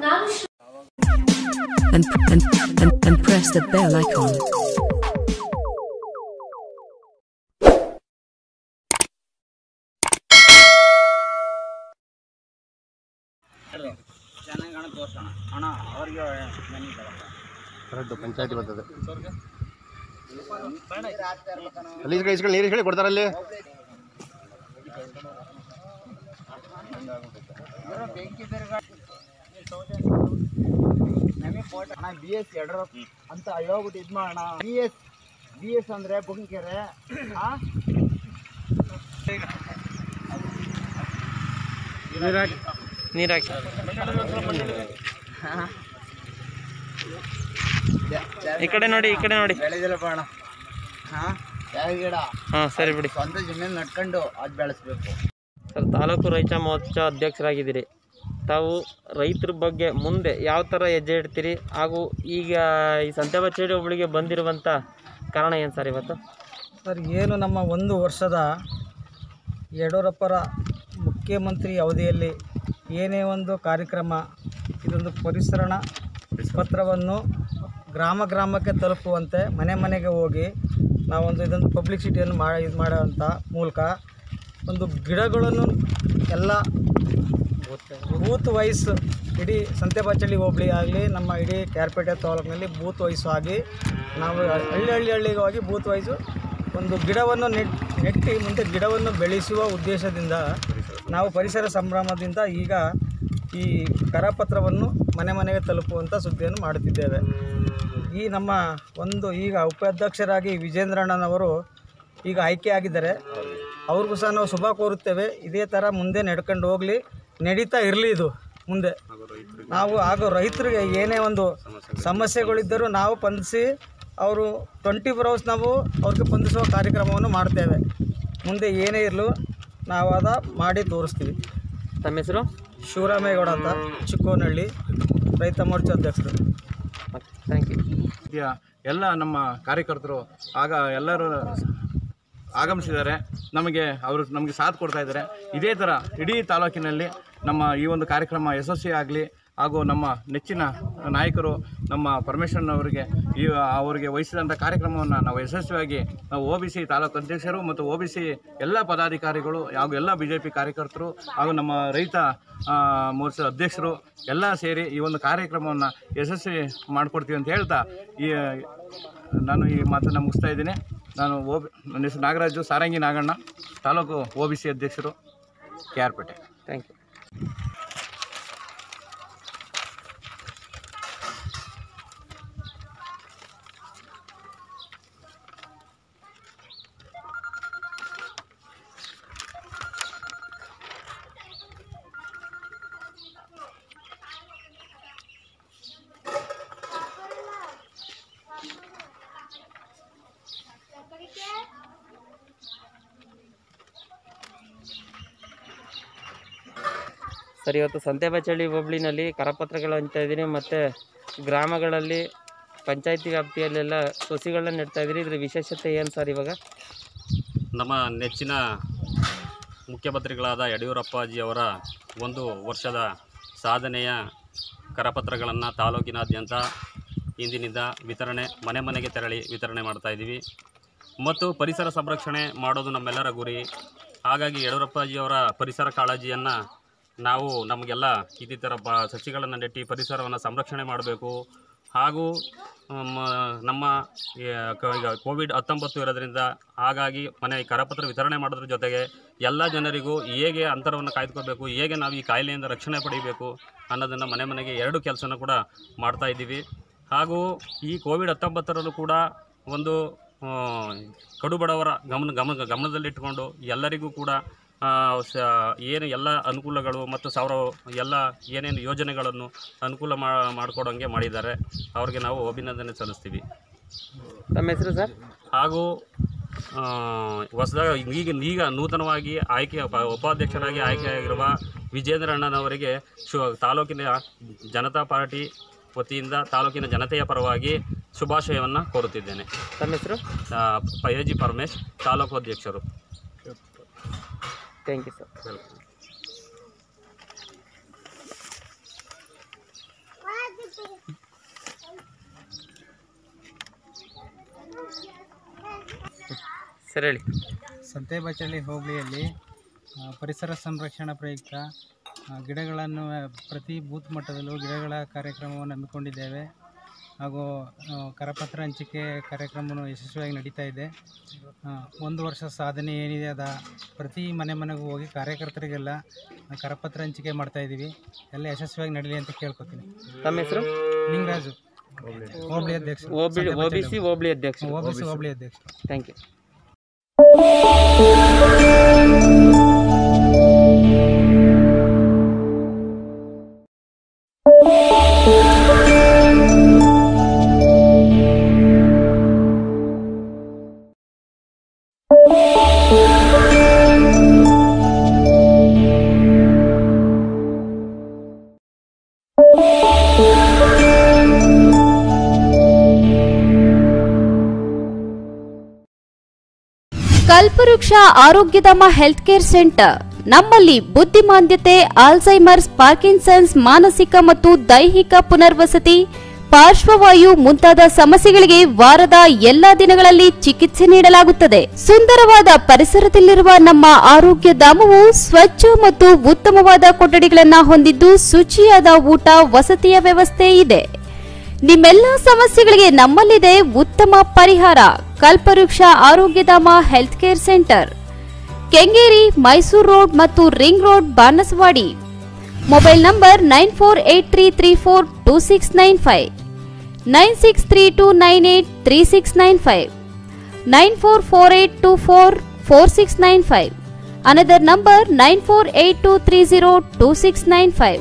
ನಾನು Shri- and, and, and, and press the bell icon. ಚೆನ್ನಾಗಿ ಕಾಣ ತೋರ್ಸೋಣ ಅಣ್ಣ ಅವ್ರಿಗೆ ಮನೆ ಕರೆಕ್ಟು ಪಂಚಾಯತಿ ಬರ್ತದೆ ಅಲ್ಲಿ ಇಸ್ಕೊಳ್ಳಿ ಇಸ್ಕೊಳ್ಳಿ ನೀರು ಇಸ್ಕೊಳ್ಳಿ ಕೊಡ್ತಾರಲ್ಲಿ ಬೆಂಕಿ ನಮಗೆ ಫೋಟೋ ಅಣ್ಣ ಬಿ ಎಸ್ ಯಡಿಯೂರಪ್ಪ ಅಂತ ಹೇಳ್ಬಿಟ್ಟು ಇದು ಮಾಡೋಣ ಬಿ ಎಸ್ ಬಿ ಎಸ್ ಅಂದರೆ ಬುಂಕೆರೆ ಆ ಈ ಕಡೆ ನೋಡಿ ಈ ಕಡೆ ನೋಡಿ ಬೆಳೆದಿಲ್ಲಪ್ಪ ಅಣ್ಣ ಹಾಂ ಯಾವ ಗಿಡ ಹಾಂ ಸರಿ ಬಿಡಿ ಸ್ವಂತ ಜಮೀನು ನಡ್ಕೊಂಡು ಅದು ಬೆಳೆಸ್ಬೇಕು ಸರ್ ತಾಲೂಕು ರೈತ ಮೋರ್ಚಾ ಅಧ್ಯಕ್ಷರಾಗಿದ್ದೀರಿ ತಾವು ರೈತರ ಬಗ್ಗೆ ಮುಂದೆ ಯಾವ ಥರ ಹೆಜ್ಜೆ ಇಡ್ತೀರಿ ಹಾಗೂ ಈಗ ಈ ಸಂತೆಬಚ್ಚೇಡಿ ಒಬ್ಬಳಿಗೆ ಬಂದಿರುವಂಥ ಕಾರಣ ಏನು ಸರ್ ಇವತ್ತು ಸರ್ ಏನು ನಮ್ಮ ಒಂದು ವರ್ಷದ ಯಡಿಯೂರಪ್ಪರ ಮುಖ್ಯಮಂತ್ರಿ ಅವಧಿಯಲ್ಲಿ ಏನೇ ಒಂದು ಕಾರ್ಯಕ್ರಮ ಇದೊಂದು ಪರಿಸರಣ ಪತ್ರವನ್ನು ಗ್ರಾಮ ಗ್ರಾಮಕ್ಕೆ ತಲುಪುವಂತೆ ಮನೆ ಮನೆಗೆ ಹೋಗಿ ನಾವೊಂದು ಇದೊಂದು ಪಬ್ಲಿಸಿಟಿಯನ್ನು ಮಾಡಿ ಇದು ಮಾಡೋಂಥ ಮೂಲಕ ಒಂದು ಗಿಡಗಳನ್ನು ಎಲ್ಲ ಬೂತ್ ವೈಸ್ ಇಡೀ ಸಂತೆಬಾಚಳ್ಳಿ ಹೋಬಳಿ ಆಗಲಿ ನಮ್ಮ ಇಡೀ ಕ್ಯಾರ್ಪೇಟೆ ತಾಲೂಕಿನಲ್ಲಿ ಬೂತ್ ವೈಸ್ ಆಗಿ ನಾವು ಹಳ್ಳಿ ಹಳ್ಳಿ ಹಳ್ಳಿಗೆ ಹೋಗಿ ಬೂತ್ ವೈಸು ಒಂದು ಗಿಡವನ್ನು ನೆಟ್ ನೆಟ್ಟಿ ಮುಂದೆ ಗಿಡವನ್ನು ಬೆಳೆಸುವ ಉದ್ದೇಶದಿಂದ ನಾವು ಪರಿಸರ ಸಂಭ್ರಮದಿಂದ ಈಗ ಈ ಕರಪತ್ರವನ್ನು ಮನೆ ಮನೆಗೆ ತಲುಪುವಂಥ ಸುದ್ದಿಯನ್ನು ಮಾಡುತ್ತಿದ್ದೇವೆ ಈ ನಮ್ಮ ಒಂದು ಈಗ ಉಪಾಧ್ಯಕ್ಷರಾಗಿ ವಿಜೇಂದ್ರಣ್ಣನವರು ಈಗ ಆಯ್ಕೆಯಾಗಿದ್ದಾರೆ ಅವ್ರಿಗೂ ಸಹ ನಾವು ಶುಭ ಕೋರುತ್ತೇವೆ ಇದೇ ಥರ ಮುಂದೆ ನಡ್ಕೊಂಡು ಹೋಗಲಿ ನಡೀತಾ ಇರಲಿ ಇದು ಮುಂದೆ ನಾವು ಹಾಗೂ ರೈತರಿಗೆ ಏನೇ ಒಂದು ಸಮಸ್ಯೆಗಳಿದ್ದರೂ ನಾವು ಸ್ಪಂದಿಸಿ ಅವರು ಟ್ವೆಂಟಿ ಫೋರ್ ಅವರ್ಸ್ ನಾವು ಅವ್ರಿಗೆ ಸ್ಪಂದಿಸುವ ಕಾರ್ಯಕ್ರಮವನ್ನು ಮಾಡ್ತೇವೆ ಮುಂದೆ ಏನೇ ಇರಲು ನಾವು ಅದ ಮಾಡಿ ತೋರಿಸ್ತೀವಿ ತಮ್ಮ ಹೆಸರು ಶಿವರಾಮೇಗೌಡ ಅಂತ ಚಿಕ್ಕೋನಹಳ್ಳಿ ರೈತ ಮೋರ್ಚಾ ಅಧ್ಯಕ್ಷರು ಥ್ಯಾಂಕ್ ಯು ರೀತಿಯ ಎಲ್ಲ ನಮ್ಮ ಕಾರ್ಯಕರ್ತರು ಆಗ ಎಲ್ಲರೂ ಆಗಮಿಸಿದ್ದಾರೆ ನಮಗೆ ಅವರು ನಮಗೆ ಸಾಥ್ ಕೊಡ್ತಾ ಇದ್ದಾರೆ ಇದೇ ಥರ ಇಡೀ ತಾಲೂಕಿನಲ್ಲಿ ನಮ್ಮ ಈ ಒಂದು ಕಾರ್ಯಕ್ರಮ ಯಶಸ್ವಿ ಆಗಲಿ ಹಾಗೂ ನಮ್ಮ ನೆಚ್ಚಿನ ನಾಯಕರು ನಮ್ಮ ಪರಮೇಶ್ವರನ್ ಅವರಿಗೆ ಈ ಅವರಿಗೆ ವಹಿಸಿದಂಥ ಕಾರ್ಯಕ್ರಮವನ್ನು ನಾವು ಯಶಸ್ವಿಯಾಗಿ ನಾವು ಒ ಬಿ ಸಿ ತಾಲೂಕು ಅಧ್ಯಕ್ಷರು ಮತ್ತು ಒ ಬಿ ಸಿ ಎಲ್ಲ ಪದಾಧಿಕಾರಿಗಳು ಹಾಗೂ ಎಲ್ಲ ಬಿ ಜೆ ಪಿ ಕಾರ್ಯಕರ್ತರು ಹಾಗೂ ನಮ್ಮ ರೈತ ಆ, ಮೋರ್ಚಾ ಅಧ್ಯಕ್ಷರು ಎಲ್ಲ ಸೇರಿ ಈ ಒಂದು ಕಾರ್ಯಕ್ರಮವನ್ನು ಯಶಸ್ವಿ ಮಾಡಿಕೊಡ್ತೀವಿ ಅಂತ ಹೇಳ್ತಾ ಈ ನಾನು ಈ ಮಾತನ್ನು ಮುಗಿಸ್ತಾ ಇದ್ದೀನಿ ನಾನು ಓ ಬಿ ನನ್ನ ಹೆಸರು ನಾಗರಾಜು ಸಾರಂಗಿ ನಾಗಣ್ಣ ತಾಲೂಕು ಒ ಬಿ ಸಿ ಅಧ್ಯಕ್ಷರು K R Pete thank you sir ಇವತ್ತು ಸಂತೆಬಚ್ಚಳ್ಳಿ ಹೋಬಳಿನಲ್ಲಿ ಕರಪತ್ರಗಳು ಹಂಚ್ತಾ ಇದ್ದೀನಿ ಮತ್ತು ಗ್ರಾಮಗಳಲ್ಲಿ ಪಂಚಾಯತಿ ವ್ಯಾಪ್ತಿಯಲ್ಲೆಲ್ಲ ಸಸಿಗಳನ್ನ ನೆಡ್ತಾ ಇದ್ದೀರಿ ಇದ್ರ ವಿಶೇಷತೆ ಏನು ಸರ್ ಇವಾಗ ನಮ್ಮ ನೆಚ್ಚಿನ ಮುಖ್ಯಮಂತ್ರಿಗಳಾದ ಯಡಿಯೂರಪ್ಪಾಜಿಯವರ ಒಂದು ವರ್ಷದ ಸಾಧನೆಯ ಕರಪತ್ರಗಳನ್ನು ತಾಲೂಕಿನಾದ್ಯಂತ ಇಂದಿನಿಂದ ವಿತರಣೆ ಮನೆ ಮನೆಗೆ ತೆರಳಿ ವಿತರಣೆ ಮಾಡ್ತಾ ಇದ್ದೀವಿ ಮತ್ತು ಪರಿಸರ ಸಂರಕ್ಷಣೆ ಮಾಡೋದು ನಮ್ಮೆಲ್ಲರ ಗುರಿ ಹಾಗಾಗಿ ಯಡಿಯೂರಪ್ಪಾಜಿಯವರ ಪರಿಸರ ಕಾಳಜಿಯನ್ನು ನಾವು ನಮಗೆಲ್ಲ ಇದೇ ಥರ ಬ ಸಸಿಗಳನ್ನು ನೆಟ್ಟಿ ಪರಿಸರವನ್ನು ಸಂರಕ್ಷಣೆ ಮಾಡಬೇಕು ಹಾಗೂ ಮ, ನಮ್ಮ ಈ ಕ- ಈಗ ಕೋವಿಡ್ ಹತ್ತೊಂಬತ್ತು ಇರೋದ್ರಿಂದ ಹಾಗಾಗಿ ಮನೆ ಕರಪತ್ರ ವಿತರಣೆ ಮಾಡೋದ್ರ ಜೊತೆಗೆ ಎಲ್ಲ ಜನರಿಗೂ ಹೇಗೆ ಅಂತರವನ್ನು ಕಾಯ್ದುಕೋಬೇಕು ಹೇಗೆ ನಾವು ಈ ಕಾಯಿಲೆಯಿಂದ ರಕ್ಷಣೆ ಪಡಿಬೇಕು ಅನ್ನೋದನ್ನು ಮನೆ ಮನೆಗೆ ಎರಡು ಕೆಲಸನ ಕೂಡ ಮಾಡ್ತಾ ಇದ್ದೀವಿ ಹಾಗೂ ಈ ಕೋವಿಡ್ ಹತ್ತೊಂಬತ್ತರಲ್ಲೂ ಕೂಡ ಒಂದು ಆ, ಕಡುಬಡವರ ಗಮನ ಗಮನ ಗಮನದಲ್ಲಿಟ್ಟುಕೊಂಡು ಎಲ್ಲರಿಗೂ ಕೂಡ ಆ, ಸ ಏನು ಎಲ್ಲ ಅನುಕೂಲಗಳು ಮತ್ತು ಸಾವಿರ ಎಲ್ಲ ಏನೇನು ಯೋಜನೆಗಳನ್ನು ಅನುಕೂಲ ಮಾ ಮಾಡಿಕೊಡೋಂಗೆ ಮಾಡಿದ್ದಾರೆ ಅವ್ರಿಗೆ ನಾವು ಅಭಿನಂದನೆ ಸಲ್ಲಿಸ್ತೀವಿ ತಮ್ಮ ಹೆಸರು ಸರ್ ಹಾಗೂ ಹೊಸದಾಗಿ ಈಗ ಈಗ ನೂತನವಾಗಿ ಆಯ್ಕೆ ಉಪ- ಉಪಾಧ್ಯಕ್ಷರಾಗಿ ಆಯ್ಕೆಯಾಗಿರುವ ವಿಜೇಂದ್ರ ಅಣ್ಣನವರಿಗೆ ಶು ತಾಲೂಕಿನ ಜನತಾ ಪಾರ್ಟಿ ವತಿಯಿಂದ ತಾಲೂಕಿನ ಜನತೆಯ ಪರವಾಗಿ ಶುಭಾಶಯವನ್ನು ಕೋರುತ್ತಿದ್ದೇನೆ ತಮ್ಮ ಹೆಸರು ಎ ಜಿ ಪರಮೇಶ್ ತಾಲೂಕು ಅಧ್ಯಕ್ಷರು thank you sir welcome sir ಹೇಳಿ ಸಂತೆಬಚಳ್ಳಿ ಹೋಬಳಿಯಲ್ಲಿ ಆ, ಪರಿಸರ ಸಂರಕ್ಷಣಾ ಪ್ರಯುಕ್ತ ಆ, ಗಿಡಗಳನ್ನು ಆ, ಪ್ರತಿ ಬೂತ್ ಮಟ್ಟದಲ್ಲೂ ಗಿಡಗಳ ಕಾರ್ಯಕ್ರಮವನ್ನು ಹಮ್ಮಿಕೊಂಡಿದ್ದೇವೆ ಹಾಗೂ ಆ, ಕರಪತ್ರ ಹಂಚಿಕೆ ಕಾರ್ಯಕ್ರಮವನ್ನು ಯಶಸ್ವಿಯಾಗಿ ನಡೀತಾ ಇದೆ ಆ, ಒಂದು ವರ್ಷ ಸಾಧನೆ ಏನಿದೆ ಅದ ಪ್ರತಿ ಮನೆ ಮನೆಗೂ ಹೋಗಿ ಕಾರ್ಯಕರ್ತರಿಗೆಲ್ಲ ಆ, ಕರಪತ್ರ ಹಂಚಿಕೆ ಮಾಡ್ತಾ ಇದ್ದೀವಿ ಎಲ್ಲ ಯಶಸ್ವಿಯಾಗಿ ನಡೀಲಿ ಅಂತ ಕೇಳ್ಕೊತೀನಿ ತಮ್ಮ ಹೆಸರು ಲಿಂಗರಾಜು ಹೋಬಳಿ ಅಧ್ಯಕ್ಷ ಓಬಿ ಒ ಬಿ ಸಿ ಹೋಬಳಿ ಅಧ್ಯಕ್ಷ ಒ ಬಿ ಸಿ ಹೋಬಳಿ ಅಧ್ಯಕ್ಷ ಥ್ಯಾಂಕ್ ಯು ಕಲ್ಪವೃಕ್ಷ ಆರೋಗ್ಯಧಾಮ ಹೆಲ್ತ್ ಕೇರ್ ಸೆಂಟರ್ ನಮ್ಮಲ್ಲಿ ಬುದ್ಧಿಮಾಂದ್ಯತೆ ಆಲ್ಝೈಮರ್ಸ್ ಪಾರ್ಕಿನ್ಸನ್ಸ್ ಮಾನಸಿಕ ಮತ್ತು ದೈಹಿಕ ಪುನರ್ವಸತಿ ಪಾರ್ಶ್ವವಾಯು ಮುಂತಾದ ಸಮಸ್ಯೆಗಳಿಗೆ ವಾರದ ಎಲ್ಲಾ ದಿನಗಳಲ್ಲಿ ಚಿಕಿತ್ಸೆ ನೀಡಲಾಗುತ್ತದೆ ಸುಂದರವಾದ ಪರಿಸರದಲ್ಲಿರುವ ನಮ್ಮ ಆರೋಗ್ಯ ಧಾಮವು ಸ್ವಚ್ಛ ಮತ್ತು ಉತ್ತಮವಾದ ಕೊಠಡಿಗಳನ್ನು ಹೊಂದಿದ್ದು ಶುಚಿಯಾದ ಊಟ ವಸತಿಯ ವ್ಯವಸ್ಥೆ ಇದೆ ನಿಮ್ಮೆಲ್ಲ ಸಮಸ್ಯೆಗಳಿಗೆ ನಮ್ಮಲ್ಲಿದೆ ಉತ್ತಮ ಪರಿಹಾರ Kalpavriksha Arogyadhama health care centre Kengeri Mysore road ಮತ್ತು ring road Banaswadi mobile number nine four eight three three four two six nine five nine six three two nine eight three six nine five nine four four eight two four four six nine five another number nine four eight two three zero two six nine five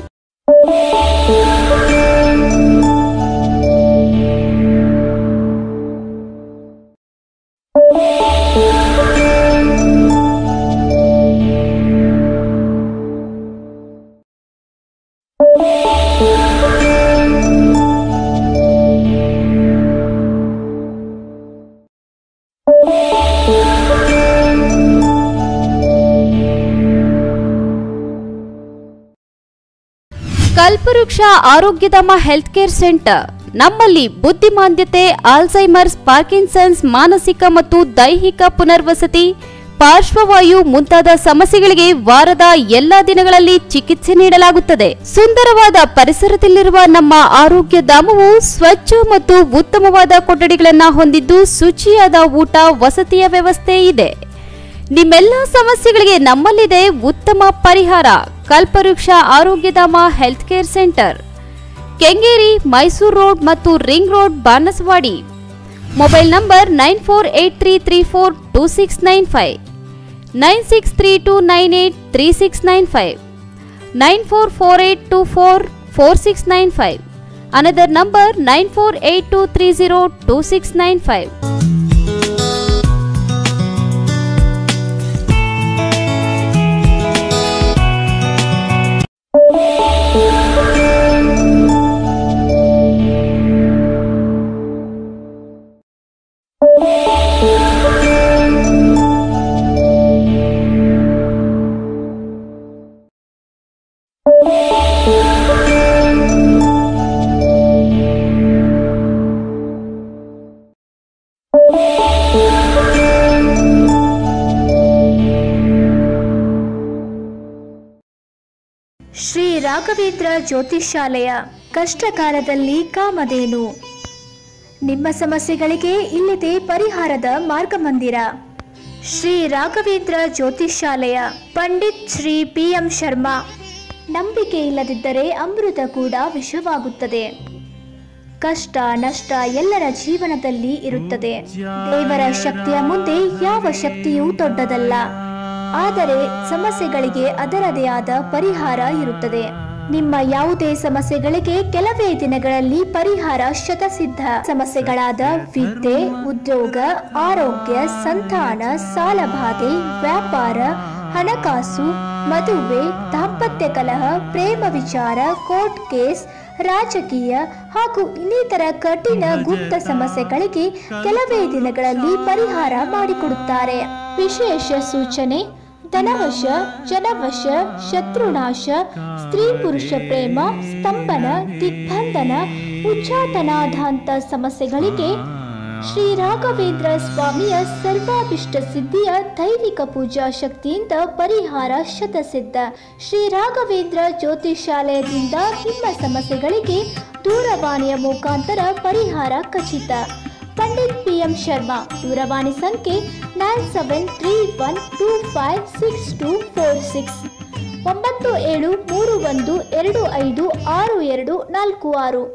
Kalpavriksha Arogyadhama health care centre ನಮ್ಮಲ್ಲಿ ಬುದ್ಧಿಮಾಂದ್ಯತೆ Alzheimer's Parkinson's ಮಾನಸಿಕ ಮತ್ತು ದೈಹಿಕ ಪುನರ್ವಸತಿ ಪಾರ್ಶ್ವವಾಯು ಮುಂತಾದ ಸಮಸ್ಯೆಗಳಿಗೆ ವಾರದ ಎಲ್ಲಾ ದಿನಗಳಲ್ಲಿ ಚಿಕಿತ್ಸೆ ನೀಡಲಾಗುತ್ತದೆ ಸುಂದರವಾದ ಪರಿಸರದಲ್ಲಿರುವ ನಮ್ಮ ಆರೋಗ್ಯ ಧಾಮವು ಸ್ವಚ್ಛ ಮತ್ತು ಉತ್ತಮವಾದ ಕೊಠಡಿಗಳನ್ನು ಹೊಂದಿದ್ದು ಶುಚಿಯಾದ ಊಟ ವಸತಿಯ ವ್ಯವಸ್ಥೆ ಇದೆ ನಿಮ್ಮೆಲ್ಲ ಸಮಸ್ಯೆಗಳಿಗೆ ನಮ್ಮಲ್ಲಿದೆ ಉತ್ತಮ ಪರಿಹಾರ Kalpavriksha Arogyadhama health care centre Kengeri Mysore road ಮತ್ತು ring road Banaswadi mobile number nine four eight three three four two six nine five nine six three two nine eight three six nine five nine four four eight two four four six nine five another number nine four eight two three zero two six nine five Shri Raghavendra Jyotishyalaya ಕಷ್ಟಕಾಲದಲ್ಲಿ ಕಾಮಧೇನು ನಿಮ್ಮ ಸಮಸ್ಯೆಗಳಿಗೆ ಇಲ್ಲಿದೆ ಪರಿಹಾರದ ಮಾರ್ಗಮಂದಿರ Shri Raghavendra ಜ್ಯೋತಿಷ್ಯಾಲಯ Pandit Shri P M Sharma ನಂಬಿಕೆ ಇಲ್ಲದಿದ್ದರೆ ಅಮೃತ ಕೂಡ ವಿಷವಾಗುತ್ತದೆ ಕಷ್ಟ ನಷ್ಟ ಎಲ್ಲರ ಜೀವನದಲ್ಲಿ ಇರುತ್ತದೆ ದೇವರ ಶಕ್ತಿಯ ಮುಂದೆ ಯಾವ ಶಕ್ತಿಯೂ ದೊಡ್ಡದಲ್ಲ ಆದರೆ ಸಮಸ್ಯೆಗಳಿಗೆ ಅದರದೇ ಆದ ಪರಿಹಾರ ಇರುತ್ತದೆ ನಿಮ್ಮ ಯಾವುದೇ ಸಮಸ್ಯೆಗಳಿಗೆ ಕೆಲವೇ ದಿನಗಳಲ್ಲಿ ಪರಿಹಾರ ಶತಸಿದ್ಧ ಸಮಸ್ಯೆಗಳಾದ ವಿದ್ಯೆ ಉದ್ಯೋಗ ಆರೋಗ್ಯ ಸಂತಾನ ಸಾಲಬಾಧೆ ವ್ಯಾಪಾರ ಹಣಕಾಸು ಮದುವೆ ದಾಂಪತ್ಯ ಕಲಹ ಪ್ರೇಮ ವಿಚಾರ ಕೋರ್ಟ್ ಕೇಸ್ ರಾಜಕೀಯ ಹಾಗೂ ಇನ್ನಿತರ ಕಠಿಣ ಗುಪ್ತ ಸಮಸ್ಯೆಗಳಿಗೆ ಕೆಲವೇ ದಿನಗಳಲ್ಲಿ ಪರಿಹಾರ ಮಾಡಿಕೊಡುತ್ತಾರೆ ವಿಶೇಷ ಸೂಚನೆ ಧನವಶ ಜನವಶ ಶತ್ರುನಾಶ ಸ್ತ್ರೀ ಪುರುಷ ಪ್ರೇಮ ಸ್ತಂಭನ ದಿಗ್ಬಂಧನ ಉಚ್ಚಾಟನಾಧಾಂತ ಸಮಸ್ಯೆಗಳಿಗೆ ಶ್ರೀ ರಾಘವೇಂದ್ರ ಸ್ವಾಮಿಯ ಸರ್ವಾಭಿಷ್ಟ ಸಿದ್ಧಿಯ ದೈವಿಕ ಪೂಜಾ ಶಕ್ತಿಯಿಂದ ಪರಿಹಾರ ಶತಸಿದ್ಧ ಶ್ರೀ ರಾಘವೇಂದ್ರ ಜ್ಯೋತಿಷಾಲಯದಿಂದ ನಿಮ್ಮ ಸಮಸ್ಯೆಗಳಿಗೆ ದೂರವಾಣಿಯ ಮುಖಾಂತರ ಪರಿಹಾರ ಖಚಿತ ಪಂಡಿತ್ ಪಿ ಎಂ ಶರ್ಮಾ ದೂರವಾಣಿ ಸಂಖ್ಯೆ nine seven three one two five six two four six ಒಂಬತ್ತು ಏಳು ಮೂರು ಒಂದು ಎರಡು ಐದು ಆರು ಎರಡು ನಾಲ್ಕು ಆರು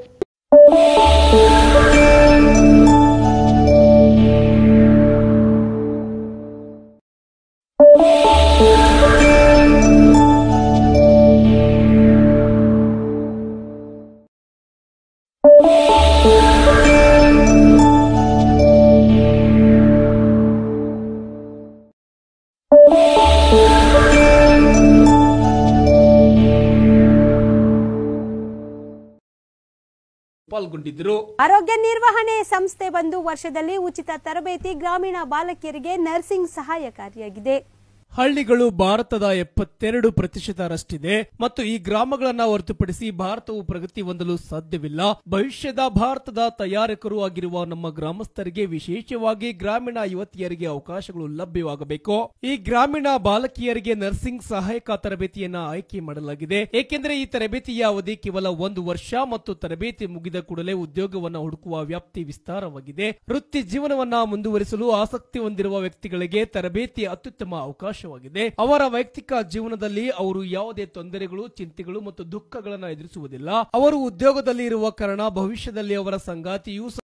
ಪಾಲ್ಗೊಂಡಿದ್ದರು ಆರೋಗ್ಯ ನಿರ್ವಹಣೆ ಸಂಸ್ಥೆ ಬಂದು ವರ್ಷದಲ್ಲಿ ಉಚಿತ ತರಬೇತಿ ಗ್ರಾಮೀಣ ಬಾಲಕಿಯರಿಗೆ ನರ್ಸಿಂಗ್ ಸಹಾಯಕಾರಿಯಾಗಿದೆ ಹಳ್ಳಿಗಳು ಭಾರತದ ಎಪ್ಪತ್ತೆರಡು ಪ್ರತಿಶತರಷ್ಟಿದೆ ಮತ್ತು ಈ ಗ್ರಾಮಗಳನ್ನ ಹೊರತುಪಡಿಸಿ ಭಾರತವು ಪ್ರಗತಿ ಹೊಂದಲು ಸಾಧ್ಯವಿಲ್ಲ ಭವಿಷ್ಯದ ಭಾರತದ ತಯಾರಕರು ಆಗಿರುವ ನಮ್ಮ ಗ್ರಾಮಸ್ಥರಿಗೆ ವಿಶೇಷವಾಗಿ ಗ್ರಾಮೀಣ ಯುವತಿಯರಿಗೆ ಅವಕಾಶಗಳು ಲಭ್ಯವಾಗಬೇಕು ಈ ಗ್ರಾಮೀಣ ಬಾಲಕಿಯರಿಗೆ ನರ್ಸಿಂಗ್ ಸಹಾಯಕ ತರಬೇತಿಯನ್ನ ಆಯ್ಕೆ ಮಾಡಲಾಗಿದೆ ಏಕೆಂದರೆ ಈ ತರಬೇತಿಯ ಅವಧಿ ಕೇವಲ ಒಂದು ವರ್ಷ ಮತ್ತು ತರಬೇತಿ ಮುಗಿದ ಕೂಡಲೇ ಉದ್ಯೋಗವನ್ನ ಹುಡುಕುವ ವ್ಯಾಪ್ತಿ ವಿಸ್ತಾರವಾಗಿದೆ ವೃತ್ತಿ ಜೀವನವನ್ನ ಮುಂದುವರಿಸಲು ಆಸಕ್ತಿ ಹೊಂದಿರುವ ವ್ಯಕ್ತಿಗಳಿಗೆ ತರಬೇತಿ ಅತ್ಯುತ್ತಮ ಅವಕಾಶವಾಗಿದೆ ಅವರ ವೈಯಕ್ತಿಕ ಜೀವನದಲ್ಲಿ ಅವರು ಯಾವುದೇ ತೊಂದರೆಗಳು ಚಿಂತೆಗಳು ಮತ್ತು ದುಃಖಗಳನ್ನು ಎದುರಿಸುವುದಿಲ್ಲ ಅವರು ಉದ್ಯೋಗದಲ್ಲಿ ಇರುವ ಕಾರಣ ಭವಿಷ್ಯದಲ್ಲಿ ಅವರ ಸಂಗಾತಿಯು